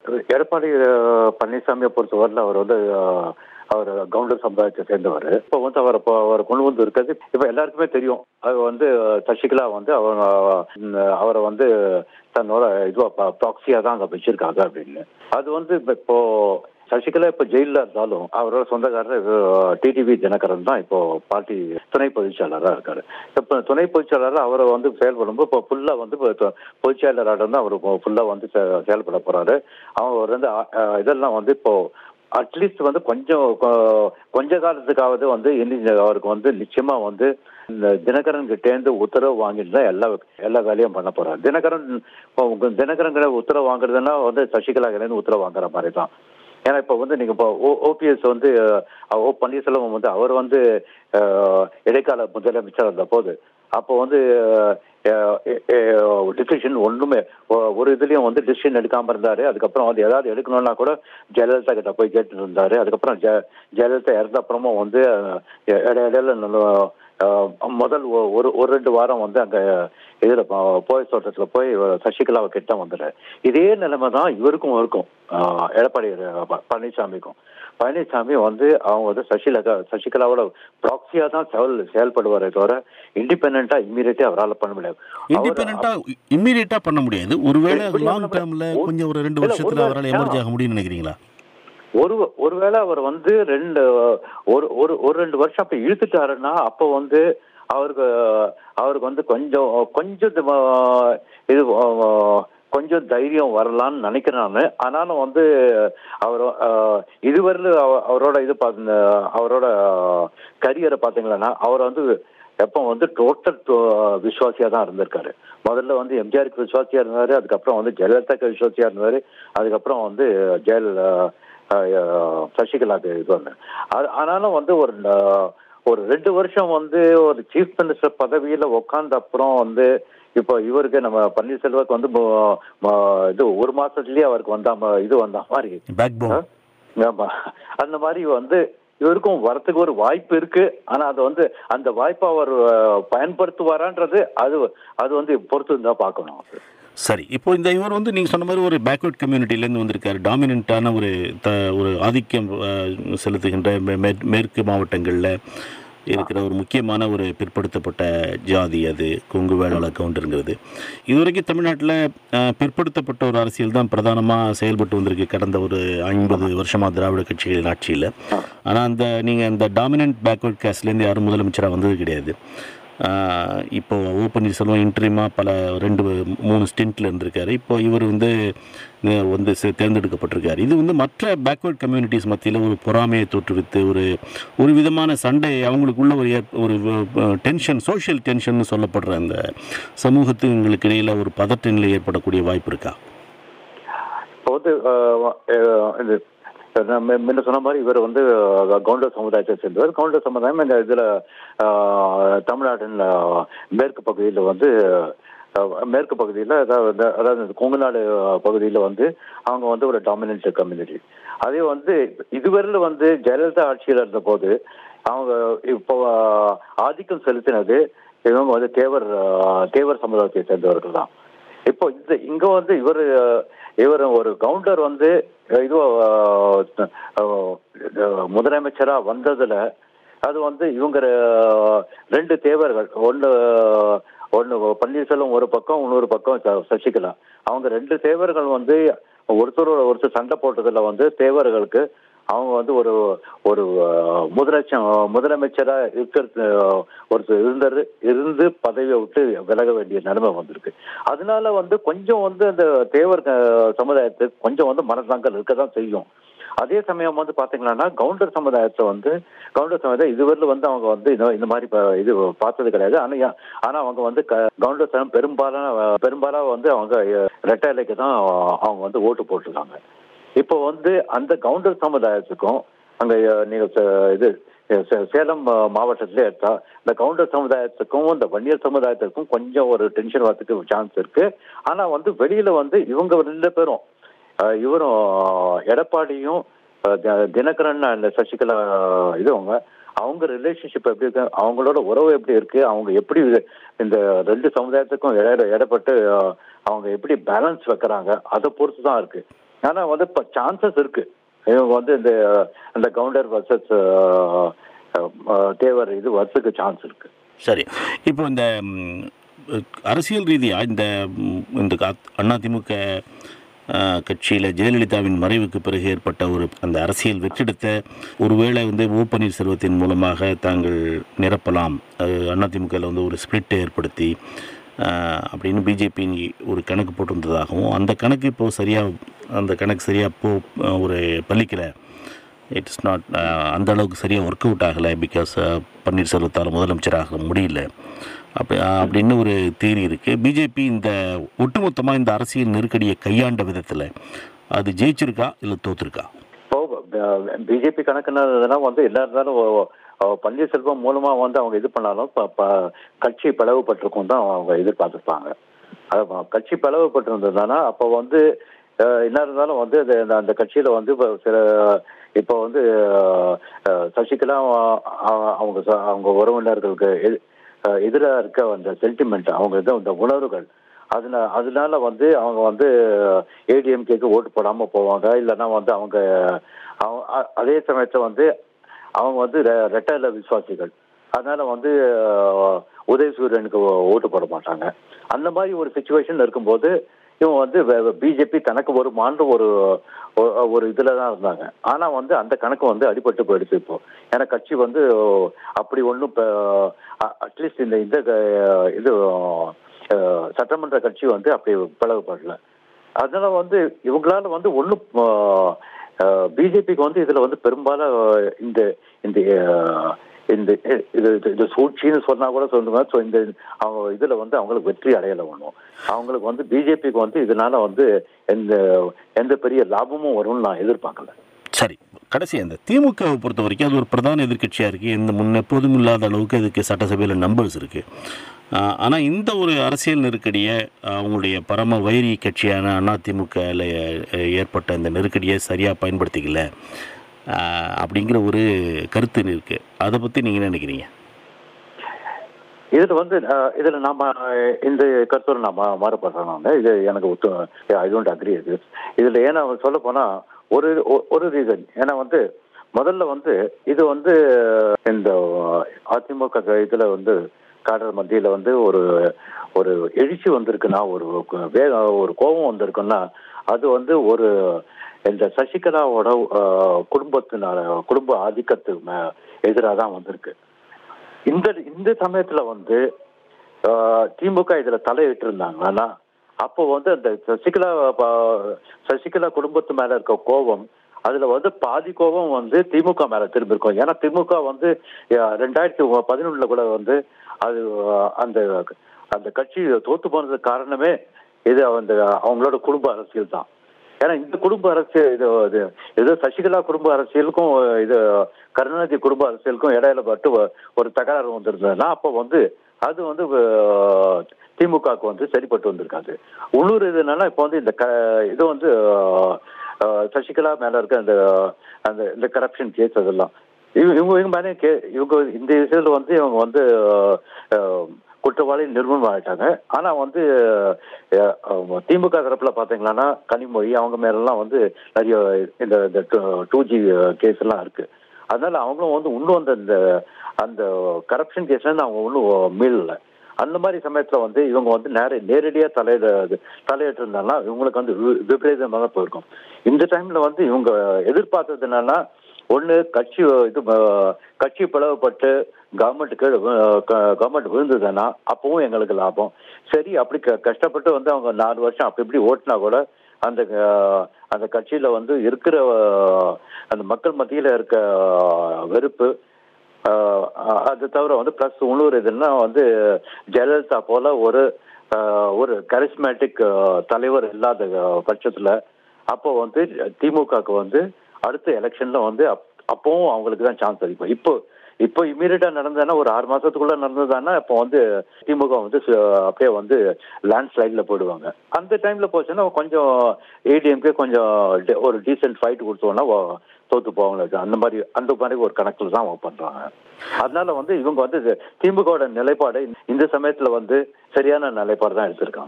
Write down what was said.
எடப்பாடி அஹ், பழனிசாமியை பொறுத்தவரையில் அவர் வந்து அஹ், அவர் கவுண்டர் சமுதாயத்தை சேர்ந்தவர் இப்போ வந்து அவர் இப்போ அவர் கொண்டு வந்து இருக்கிறது இப்போ எல்லாருக்குமே தெரியும் அது வந்து அஹ், சசிகலா வந்து அவர் அஹ், அவரை வந்து தன்னோட இதுவா ப்ராக்சியா தான் அங்கே வச்சிருக்காங்க அப்படின்னு அது வந்து இப்ப இப்போ சசிகலா இப்போ ஜெயிலில் இருந்தாலும் அவரோட சொந்தக்காரர் டிடிவி தினகரன் தான் இப்போ பார்ட்டி துணை பொதுச்செயலாளராக இருக்காரு இப்போ துணை பொதுச்செயலாளர் அவரை வந்து செயல்படும்போது இப்போ ஃபுல்லாக வந்து இப்போ தொ- பொதுச்செயலாளராக வந்து அவர் ஃபுல்லாக வந்து செ- செயல்பட போறாரு அவர் வந்து அ- அ, இதெல்லாம் வந்து இப்போ அட்லீஸ்ட் வந்து கொஞ்சம் கொ- கொஞ்ச காலத்துக்காவது வந்து இனி அவருக்கு வந்து நிச்சயமா வந்து இந்த தினகரன் கிட்டேருந்து உத்தரவு வாங்கிட்டு தான் எல்லா எல்லா வேலையும் பண்ண போறாரு தினகரன் இப்போ உங்க தினகரன் கிட்ட உத்தரவு வாங்குறதுன்னா வந்து சசிகலா கிட்ட உத்தரவு வாங்குற மாதிரி தான் ஏன்னா இப்போ வந்து நீங்க இப்போ ஓபிஎஸ் வந்து அஹ், ஓ பன்னீர்செல்வம் வந்து அவர் வந்து அஹ், இடைக்கால முதலமைச்சர் இருந்த போது அப்போ வந்து டிசிஷன் ஒண்ணுமே ஒ- ஒரு இதுலயும் வந்து டிசிஷன் எடுக்காம இருந்தாரு அதுக்கப்புறம் வந்து ஏதாவது எடுக்கணும்னா கூட ஜெயலலிதா கிட்ட போய் கேட்டு இருந்தாரு அதுக்கப்புறம் ஜெ ஜெயலலிதா இறந்த அப்புறமும் வந்து அஹ், இட- இடையில நல்ல, அஹ், முதல் ஒ- ஒரு ஒரு ரெண்டு வாரம் வந்து அங்க இதுல ப- போய் தோட்டத்துல போய் சசிகலாவை கிட்ட வந்துடுறாரு இதே நிலைமை தான் இவருக்கும் இருக்கும் அஹ், எடப்பாடி ப- பழனிசாமிக்கும் பழனிசாமி வந்து அவங்க வந்து சசிகலா சசிகலாவோட ப்ராக்சியா தான் செயல் செயல்படுவாரே தவிர இண்டிபெண்டா இம்மீடியட்டா அவரால் பண்ண முடியாது அவரு- இண்டிபெண்டா இம்மீடியட்டா பண்ண முடியாது ஒருவேளை எப்படி லாங் பண்ண டேர்ம்ல முடியாது? கொஞ்சம் ஒரு ரெண்டு இல்ல, வருஷத்துல ஒருவேளை- அவரால் எமர்ஜ் ஆக முடியும்னு நினைக்கிறீங்களா ஒரு ஒருவேளை அவர் வந்து ரெண்டு ஒரு ஒரு ஒரு ரெண்டு வருஷம் அப்ப இழுத்துட்டாருன்னா அப்போ வந்து அவருக்கு அவருக்கு வந்து கொஞ்சம் கொஞ்சம் இது, ஆஹ், இது ஆஹ், கொஞ்சம் தைரியம் வரலாம்னு நினைக்கிறேன் நான் ஆனாலும் வந்து அவர் ஆஹ், இதுவரையிலும் அவ- அவரோட இது பார்த்து அவரோட கரியரை பார்த்தீங்களன்னா அவர் வந்து எப்போ வந்து டோட்டல் விசுவாசியா தான் இருந்திருக்காரு முதல்ல வந்து எம்ஜிஆருக்கு விசுவாசியா இருந்தாரு அதுக்கப்புறம் வந்து ஜெயலலிதாக்கு விசுவாசியா இருந்தாரு அதுக்கப்புறம் வந்து ஜெயல் ஆஹ், ஆஹ், சசிகலாக்கு இது வந்து அது- ஆனாலும் வந்து ஒரு ஆஹ், ஒரு ரெண்டு வருஷம் வந்து ஒரு சீஃப் மினிஸ்டர் பதவியில உட்கார்ந்த அப்புறம் வந்து இப்போ இவருக்கு நம்ம பன்னீர்செல்வருக்கு வந்து மோ- மோ- இது ஒரு மாசத்துலயே அவருக்கு வந்த ம- இது வந்த மாதிரி பேக் போன் ஆமா அந்த மாதிரி வந்து இவருக்கும் வரத்துக்கு ஒரு வாய்ப்பு இருக்கு ஆனா அது வந்து அந்த வாய்ப்பை அவர் அஹ், பயன்படுத்துவாரான்றது அது அது வந்து பொறுத்து இருந்தா பார்க்கணும் சரி இப்போ இந்த இவர் வந்து நீங்கள் சொன்ன மாதிரி ஒரு பேக்வர்ட் கம்யூனிட்டிலேருந்து வந்திருக்காரு டாமினண்ட்டான ஒரு த ஒரு ஆதிக்கம் அஹ், செலுத்துகின்ற மே- மே- மேற்கு மாவட்டங்களில் இருக்கிற ஒரு முக்கியமான ஒரு பிற்படுத்தப்பட்ட ஜாதி அது கொங்கு வேளாள கவுண்டருங்கிறது இதுவரைக்கும் தமிழ்நாட்டில் அஹ், பிற்படுத்தப்பட்ட ஒரு அரசியல் தான் பிரதானமாக செயல்பட்டு வந்திருக்கு கடந்த ஒரு ஐம்பது வருஷமாக திராவிட கட்சிகளின் ஆட்சியில் ஆனால் அந்த நீங்கள் அந்த டாமினன்ட் பேக்வர்ட் கேஸ்ட்லேருந்து யாரும் முதலமைச்சராக வந்தது கிடையாது ஆஹ் இப்போ ஓ பன்னீர்செல்வம் இன்ட்ரீமாக பல ரெண்டு மூணு ஸ்டென்ட்டில் இருந்திருக்காரு இப்போ இவர் வந்து அஹ், வந்து சே- தேர்ந்தெடுக்கப்பட்டிருக்காரு இது வந்து மற்ற பேக்வர்ட் கம்யூனிட்டிஸ் மத்தியில் ஒரு பொறாமையை தோற்றுவித்து ஒரு ஒரு விதமான சண்டை அவங்களுக்குள்ள ஒரு ஏற்- ஒரு டென்ஷன் சோஷியல் டென்ஷன் சொல்லப்படுற அந்த சமூகத்துங்களுக்கு இடையில் ஒரு பதட்ட நிலை ஏற்படக்கூடிய வாய்ப்பு இருக்கா இப்போ வந்து அஹ், அஹ், இது நான் மு- முன்ன சொன்ன மாதிரி இவர் வந்து அஹ், கவுண்டர் சமுதாயத்தை சேர்ந்தவர் கவுண்டர் சமுதாயம் இந்த இதுல அஹ், தமிழ்நாட்டின் அஹ், மேற்கு பகுதியில் வந்து அஹ், மேற்கு பகுதியில் அதாவது அதாவது இந்த கொங்குநாடு பகுதியில் வந்து அவங்க வந்து ஒரு டாமினன்ட் கம்யூனிட்டி அதே வந்து இதுவரையில வந்து ஜெயலலிதா ஆட்சியில் இருந்த போது அவங்க இப்போ அஹ், ஆதிக்கம் செலுத்தினது இவங்க வந்து தேவர் அஹ், தேவர் சமுதாயத்தை சேர்ந்தவர்கள் தான் இப்போ இந்த இங்க வந்து இவர் இவர் ஒரு கவுண்டர் வந்து இது முதலமைச்சரா வந்ததுல அது வந்து இவங்க அஹ், ரெண்டு தேவர்கள் ஒன்னு ஒன்னு பன்னீர்செல்வம் ஒரு பக்கம் இன்னொரு பக்கம் ச- சசிகலா அவங்க ரெண்டு தேவர்கள் வந்து ஒருத்தரோட ஒருத்தர் சண்டை போட்டதுல வந்து தேவர்களுக்கு அவங்க வந்து ஒரு ஒரு அஹ், முதலட்சம் முதலமைச்சரா இருக்கிறது அஹ், ஒருத்தர் இருந்தாரு இருந்து பதவியை விட்டு விலக வேண்டிய நிலைமை வந்திருக்கு அதனால வந்து கொஞ்சம் வந்து அந்த தேவர் அஹ், சமுதாயத்துக்கு கொஞ்சம் வந்து மனதாங்கல் இருக்க தான் செய்யும் அதே சமயம் வந்து பாத்தீங்கன்னா கவுண்டர் சமுதாயத்தை வந்து கவுண்டர் சமுதாயம் இதுவரையிலும் வந்து அவங்க வந்து இந்த- இந்த மாதிரி ப- இது பார்த்தது கிடையாது ஆனா யா- ஆனா அவங்க வந்து க- கவுண்டர் சமயம் பெரும்பாலான பெரும்பாலாக வந்து அவங்க ரெட்டைலைக்கு தான் அவங்க வந்து ஓட்டு போட்டிருக்காங்க இப்போ வந்து அந்த கவுண்டர் சமுதாயத்துக்கும் அங்க அஹ், நீங்க ச- இது அஹ், சே- சேலம் அஹ், மாவட்டத்திலே எடுத்தா இந்த கவுண்டர் சமுதாயத்துக்கும் இந்த வன்னியர் சமுதாயத்துக்கும் கொஞ்சம் ஒரு டென்ஷன் வரதுக்கு சான்ஸ் இருக்கு ஆனா வந்து வெளியில வந்து இவங்க ரெண்டு பேரும் அஹ், இவரும் எடப்பாடியும் அஹ், தி- தினகரன் அந்த சசிகலா இதுவங்க அவங்க ரிலேஷன்ஷிப் எப்படி இருக்கு அவங்களோட உறவு எப்படி இருக்கு அவங்க எப்படி இந்த ரெண்டு சமுதாயத்துக்கும் இட இடப்பட்டு அஹ், அவங்க எப்படி பேலன்ஸ் வைக்கிறாங்க அதை பொறுத்து தான் இருக்கு ஆனா வந்து இப்போ சான்சஸ் இருக்கு இவங்க வந்து இந்த இந்த கவுண்டர் வர்சஸ் தேவர் இது வர்ஸுக்கு சான்ஸ் இருக்கு சரி இப்போ இந்த ம், அரசியல் ரீதியாக இந்த ம், இந்த கா- அதிமுக கட்சியில் ஜெயலலிதாவின் மறைவுக்கு பிறகு ஏற்பட்ட ஒரு அந்த அரசியல் வெற்றிடத்தை ஒருவேளை வந்து ஓ பன்னீர்செல்வத்தின் மூலமாக தாங்கள் நிரப்பலாம் அதிமுகவில் வந்து ஒரு ஸ்பிளிட்டை ஏற்படுத்தி அஹ், அப்படின்னு பிஜேபி ஒரு கணக்கு போட்டிருந்ததாகவும் அந்த கணக்கு இப்போது சரியாக அந்த கணக்கு சரியாக போ ஒரு பள்ளிக்கலை இட்ஸ் நாட் அந்த அளவுக்கு சரியாக ஒர்க் அவுட் ஆகலை பிகாஸ் பன்னீர்செல்வத்தால் முதலமைச்சராக முடியல அப்படி அப்படின்னு ஒரு தேரி இருக்குது பிஜேபி இந்த ஒட்டுமொத்தமாக இந்த அரசியல் நெருக்கடியை கையாண்ட விதத்தில் அது ஜெயிச்சிருக்கா இல்லை தோத்துருக்கா இப்போ பிஜேபி கணக்குனதுனா வந்து எல்லா இருந்தாலும் ஓ- ஓ, பன்னீர்செல்வம் மூலமா வந்து அவங்க இது பண்ணாலும் ப- ப- கட்சி பிளவுபட்டிருக்கும் தான் அவங்க எதிர்பார்த்துருப்பாங்க அது ப- கட்சி பிளவுபட்டிருந்ததுனா அப்போ வந்து அஹ், என்ன இருந்தாலும் வந்து அது அந்த- அந்த கட்சியில வந்து இப்போ சில இப்போ வந்து அஹ், சசிகலா அஹ், அவங்க ச- அவங்க உறவினர்களுக்கு எதிராக இருக்க அந்த சென்டிமெண்ட் அவங்க இது அந்த உணர்வுகள் அதனால அதனால வந்து அவங்க வந்து ஏடிஎம்கேக்கு ஓட்டு போடாம போவாங்க இல்லைன்னா வந்து அவங்க அவங்க- அ- அதே சமயத்துல வந்து அவங்க வந்து ரெ- ரெட்டல விசுவாசிகள் அதனால வந்து அஹ், உதயசூரியனுக்கு ஓ- ஓட்டு போட மாட்டாங்க அந்த மாதிரி ஒரு சுச்சுவேஷன் இருக்கும்போது இவங்க வந்து பிஜேபி தனக்கு ஒரு மாண்டு ஒரு ஒ- ஒரு இதுல தான் இருந்தாங்க ஆனா வந்து அந்த கணக்கு வந்து அடிபட்டு போயிடுச்சு இப்போ ஏன்னா கட்சி வந்து அப்படி ஒன்றும் அட்லீஸ்ட் இந்த இந்த க- இது அஹ், சட்டமன்ற கட்சி வந்து அப்படி பிளவுபடல அதனால வந்து இவங்களால வந்து ஒன்றும் பிஜேபிக்கு வந்து இதுல வந்து பெரும்பாலும் இந்த இந்த அஹ், இந்த இது இது- இது சூழ்ச்சின்னு சொன்னா கூட சொல்லுங்க ஸோ இந்த அவங்க இதுல வந்து அவங்களுக்கு வெற்றி அடையலை ஒன்றும் அவங்களுக்கு வந்து பிஜேபிக்கு வந்து இதனால வந்து எந்த எந்த பெரிய லாபமும் வரும்னு நான் எதிர்பார்க்கல சரி கடைசி அந்த திமுகவை பொறுத்த வரைக்கும் அது ஒரு பிரதான எதிர்க்கட்சியாக இருக்குது இந்த முன்ன எப்போதும் இல்லாத அளவுக்கு அதுக்கு சட்டசபையில் நம்பர்ஸ் இருக்குது ஆனால் இந்த ஒரு அரசியல் நெருக்கடியை அவங்களுடைய பரம வைரி கட்சியான அதிமுகவில் ஏற்பட்ட இந்த நெருக்கடியை சரியாக பயன்படுத்திக்கல ஆஹ், அப்படிங்கிற ஒரு கருத்து இருக்குது அதை பற்றி நீங்கள் என்ன நினைக்கிறீங்க இதுல வந்து அஹ், இதுல நாம அஹ், இந்த கருத்தோடு நான் மா- மாறுபடுறேன் நான் இது எனக்கு ஒத்து ஐ டோன்ட் அக்ரி இது இதுல ஏன்னா சொல்ல போனா ஒரு ஒ- ஒரு ரீசன் ஏன்னா வந்து முதல்ல வந்து இது வந்து இந்த அதிமுக இதுல வந்து காடர் மத்தியில வந்து ஒரு ஒரு எழுச்சி வந்திருக்குன்னா ஒரு வேக ஒரு கோபம் வந்திருக்குன்னா அது வந்து ஒரு இந்த சசிகலாவோட அஹ், குடும்பத்தினால குடும்ப ஆதிக்கத்துக்கு எதிராக தான் வந்திருக்கு இந்த இந்த சமயத்துல வந்து ஆஹ், திமுக இதுல தலையிட்டு இருந்தாங்கன்னா அப்போ வந்து அந்த சசிகலா ப- சசிகலா குடும்பத்து மேல இருக்க கோபம் அதுல வந்து பாதி கோபம் வந்து திமுக மேல திரும்பி இருக்கும் ஏன்னா திமுக வந்து ஆஹ், ரெண்டாயிரத்தி பதினொன்னுல கூட வந்து அது ஆஹ், அந்த அந்த கட்சி தோத்து போனதுக்கு காரணமே இது அந்த அவங்களோட குடும்ப அரசியல் தான் ஏன்னா இந்த குடும்ப அரசியல் இது இது ஏதோ சசிகலா குடும்ப அரசியலுக்கும் இது கருணாநிதி குடும்ப அரசியலுக்கும் இடையில பட்டு ஒ- ஒரு தகராறு வந்திருந்ததுன்னா அப்போ வந்து அது வந்து அஹ், திமுகவுக்கு வந்து சரிப்பட்டு வந்திருக்காது உள்ளூர் இது என்னன்னா இப்போ வந்து இந்த க இது வந்து அஹ், அஹ், சசிகலா மேல இருக்க அந்த அந்த இந்த கரப்ஷன் கேஸ் அதெல்லாம் இவங்க இவங்க இவங்க மேலே கே இவங்க இந்த விஷயத்துல வந்து இவங்க வந்து அஹ், அஹ், குற்றவாளி நிர்மூலம் ஆயிட்டாங்க ஆனா வந்து அஹ், அவங்க திமுக தரப்புல பாத்தீங்கன்னா கனிமொழி அவங்க மேலெல்லாம் வந்து நிறைய இந்த டூ ஜி கேஸ் எல்லாம் இருக்கு அதனால அவங்களும் வந்து இன்னும் அந்த இந்த அந்த கரப்ஷன் கேஸ்ல இருந்து அவங்க ஒன்றும் மீளல அந்த மாதிரி சமயத்துல வந்து இவங்க வந்து நேர நேரடியா தலையிட தலையிட்டு இருந்தாங்கன்னா இவங்களுக்கு வந்து வி- விபரீதமாக தான் போயிருக்கும் இந்த டைம்ல வந்து இவங்க எதிர்பார்த்தது என்னன்னா ஒண்ணு கட்சி இது அஹ், கட்சி பிளவுபட்டு கவர்மெண்ட் கீழே கவர்மெண்ட் விழுந்ததுன்னா அப்பவும் எங்களுக்கு லாபம் சரி அப்படி க- கஷ்டப்பட்டு வந்து அவங்க நாலு வருஷம் அப்படி இப்படி ஓட்டினா கூட அந்த அஹ், அந்த கட்சியில வந்து இருக்கிற அஹ், அந்த மக்கள் மத்தியில இருக்க அஹ், வெறுப்பு ஆஹ் அஹ் அது தவிர வந்து ப்ளஸ் இன்னொரு இதுன்னா வந்து ஜெயலலிதா போல ஒரு ஆஹ் ஒரு கரிஸ்மேட்டிக் தலைவர் இல்லாத ஆஹ் பட்சத்துல அப்போ வந்து திமுகவுக்கு வந்து அடுத்த எலெக்ஷன்ல வந்து அப்- அப்பவும் அவங்களுக்கு தான் சான்ஸ் அதிகம் இப்போ இப்போ இம்மீடியட்டா நடந்ததுன்னா ஒரு ஆறு மாசத்துக்குள்ள நடந்ததுன்னா இப்போ வந்து திமுக வந்து சு- அப்படியே வந்து லேண்ட் ஸ்லைட்ல போயிடுவாங்க அந்த டைம்ல போச்சுன்னா கொஞ்சம் ஏடிஎம்கே கொஞ்சம் டி- ஒரு டீசென்ட் ஃபைட் கொடுத்தோன்னா வ- தோத்து போவாங்க அந்த மாதிரி அந்த மாதிரி ஒரு கணக்குல தான் அவங்க பண்றாங்க அதனால வந்து இவங்க வந்து திமுகவோட நிலைப்பாடு இந்த சமயத்துல வந்து சரியான நிலைப்பாடு தான் எடுத்திருக்காங்க